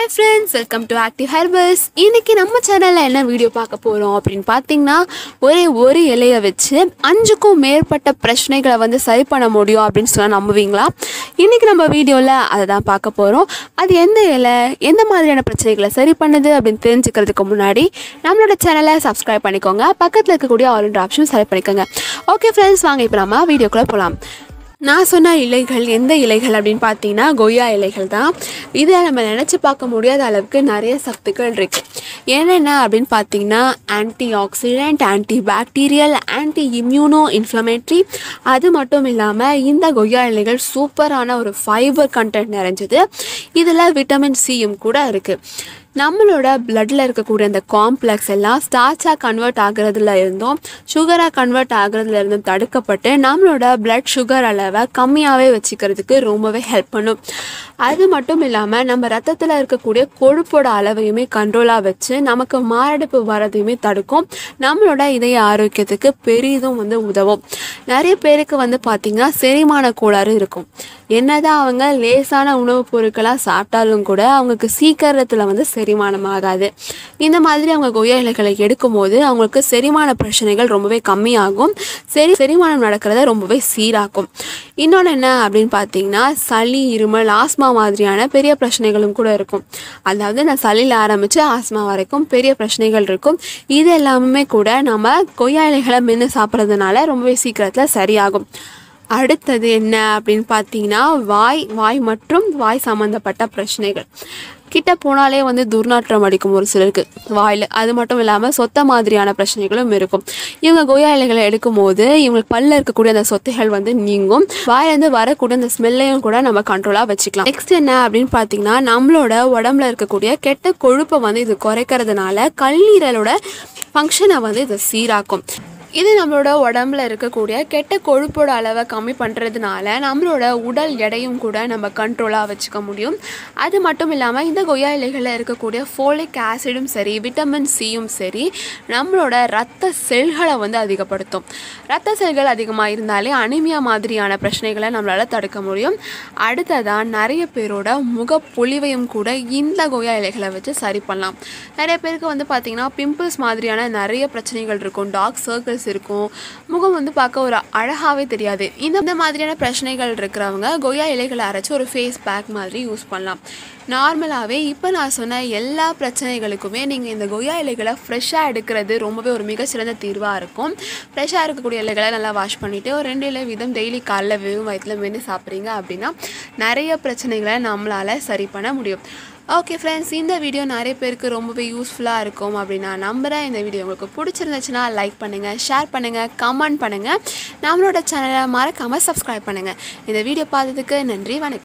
hi friends welcome to active herbals இன்னைக்கு நம்ம சேனலில் என்ன வீடியோ பார்க்க போகிறோம் அப்படின்னு பார்த்தீங்கன்னா ஒரே ஒரு இலையை வச்சு அஞ்சுக்கும் மேற்பட்ட பிரச்சனைகளை வந்து சரி பண்ண முடியும் அப்படின்னு சொன்னால் நம்புவீங்களா இன்னைக்கு நம்ம வீடியோவில் அதை தான் பார்க்க போகிறோம் அது எந்த இலை எந்த மாதிரியான பிரச்சனைகளை சரி பண்ணுது அப்படின்னு தெரிஞ்சுக்கிறதுக்கு முன்னாடி நம்மளோட சேனலை சப்ஸ்கிரைப் பண்ணிக்கோங்க பக்கத்தில் இருக்கக்கூடிய ஆல் ஆப்ஷன் செலக்ட் பண்ணிக்கோங்க ஓகே ஃப்ரெண்ட்ஸ் வாங்க இப்போ நம்ம வீடியோக்குள்ளே போகலாம் நான் சொன்ன இலைகள் எந்த இலைகள் அப்படின்னு பார்த்தீங்கன்னா கொய்யா இலைகள் தான் இதை நம்ம நினச்சி பார்க்க முடியாத அளவுக்கு நிறைய சத்துக்கள் இருக்குது என்னென்ன அப்படின்னு பார்த்தீங்கன்னா antioxidant anti bacterial anti immuno inflammatory அது மட்டும் இல்லாமல் இந்த கொய்யா இலைகள் சூப்பரான ஒரு ஃபைபர் கண்டென்ட் நிறைஞ்சது இதில் விட்டமின் சியும் கூட இருக்குது நம்மளோட பிளட்டில் இருக்கக்கூடிய அந்த காம்ப்ளெக்ஸ் எல்லாம் ஸ்டார்ச்சாக கன்வெர்ட் ஆகுறதுல இருந்தும் சுகராக கன்வெர்ட் ஆகுறதுல இருந்தும் தடுக்கப்பட்டு நம்மளோட பிளட் சுகர் அளவை கம்மியாகவே வச்சுக்கிறதுக்கு ரொம்பவே ஹெல்ப் பண்ணும் அது மட்டும் இல்லாமல் நம்ம ரத்தத்தில் இருக்கக்கூடிய கொழுப்போட அளவையுமே கண்ட்ரோலாக வச்சு நமக்கு மாரடைப்பு வரதையுமே தடுக்கும் நம்மளோட இதய ஆரோக்கியத்துக்கு பெரிதும் வந்து உதவும் நிறைய பேருக்கு வந்து பார்த்திங்கன்னா செரிமான கோளாறு இருக்கும் என்னதான் அவங்க லேசான உணவுப் பொருட்களாக சாப்பிட்டாலும் கூட அவங்களுக்கு சீக்கிரத்தில் வந்து செரிமானம் ஆகாது இந்த மாதிரி அவங்க கொய்யா இலைகளை எடுக்கும்போது அவங்களுக்கு செரிமான பிரச்சனைகள் ரொம்பவே கம்மியாகும் சரி செரிமானம் நடக்கிறத ரொம்பவே சீராக்கும் இன்னொன்று என்ன அப்படின்னு பார்த்தீங்கன்னா சளி இருமல் ஆஸ்மா மாதிரியான பெரிய பிரச்சனைகளும் கூட இருக்கும் அதாவது நான் சளியில் ஆரம்பித்து ஆஸ்மா வரைக்கும் பெரிய பிரச்சனைகள் இருக்கும் இது எல்லாமே கூட நம்ம கொய்யா இலைகளை மென்று சாப்பிட்றதுனால ரொம்பவே சீக்கிரத்தில் சரியாகும் அடுத்தது என்ன அப்படின்னு பார்த்தீங்கன்னா வாய் வாய் மற்றும் வாய் சம்மந்தப்பட்ட பிரச்சனைகள் கிட்ட போனாலே வந்து துர்நாற்றம் அடிக்கும் ஒரு சிலருக்கு வாயில் அது மட்டும் இல்லாமல் சொத்த மாதிரியான பிரச்சனைகளும் இருக்கும் இவங்க கொய்யா இலைகளை எடுக்கும்போது இவங்களுக்கு பல்ல இருக்கக்கூடிய அந்த சொத்தைகள் வந்து நீங்கும் வாயிலேருந்து வரக்கூடிய அந்த ஸ்மெல்லையும் கூட நம்ம கண்ட்ரோலாக வச்சுக்கலாம் நெக்ஸ்ட் என்ன அப்படின்னு பார்த்தீங்கன்னா நம்மளோட உடம்புல இருக்கக்கூடிய கெட்ட கொழுப்பை வந்து இது குறைக்கிறதுனால கல்லீரலோட ஃபங்க்ஷனை வந்து இது சீராக்கும் இது நம்மளோட உடம்புல இருக்கக்கூடிய கெட்ட கொழுப்போட அளவை கம்மி பண்ணுறதுனால நம்மளோட உடல் எடையும் கூட நம்ம கண்ட்ரோலாக வச்சுக்க முடியும் அது மட்டும் இல்லாமல் இந்த கொய்யா இலைகளில் இருக்கக்கூடிய ஃபோலிக் ஆசிடும் சரி விட்டமின் சியும் சரி நம்மளோட ரத்த செல்களை வந்து அதிகப்படுத்தும் ரத்த செல்கள் அதிகமாக இருந்தாலே அனிமியா மாதிரியான பிரச்சனைகளை நம்மளால் தடுக்க முடியும் அடுத்ததாக நிறைய பேரோட முகப்பொலிவையும் கூட இந்த கொய்யா இலைகளை வச்சு சரி பண்ணலாம் நிறைய பேருக்கு வந்து பார்த்திங்கன்னா பிம்பிள்ஸ் மாதிரியான நிறைய பிரச்சனைகள் இருக்கும் டார்க் சர்க்கிள்ஸ் இருக்கும் முகம் வந்து பார்க்க ஒரு அழகாகவே தெரியாது இந்த இந்த மாதிரியான பிரச்சனைகள் இருக்கிறவங்க கொய்யா இலைகளை அரைச்சி ஒரு ஃபேஸ் பேக் மாதிரி யூஸ் பண்ணலாம் நார்மலாகவே இப்போ நான் சொன்ன எல்லா பிரச்சனைகளுக்குமே நீங்கள் இந்த கொய்யா இலைகளை ஃப்ரெஷ்ஷாக எடுக்கிறது ரொம்பவே ஒரு மிகச்சிறந்த தீர்வாக இருக்கும் ஃப்ரெஷ்ஷாக இருக்கக்கூடிய இலைகளை நல்லா வாஷ் பண்ணிவிட்டு ஒரு ரெண்டு இலை வீதம் டெய்லி காலைல வெறும் வயிற்றில் மென்று சாப்பிட்றீங்க அப்படின்னா நிறைய பிரச்சனைகளை நம்மளால் சரி பண்ண முடியும் ஓகே ஃப்ரெண்ட்ஸ் இந்த வீடியோ நிறைய பேருக்கு ரொம்பவே யூஸ்ஃபுல்லாக இருக்கும் அப்படின்னு நான் நம்புகிறேன் இந்த வீடியோ உங்களுக்கு பிடிச்சிருந்துச்சுன்னா லைக் பண்ணுங்கள் ஷேர் பண்ணுங்கள் கமெண்ட் பண்ணுங்கள் நம்மளோட சேனலை மறக்காமல் சப்ஸ்கிரைப் பண்ணுங்கள் இந்த வீடியோ பார்த்ததுக்கு நன்றி வணக்கம்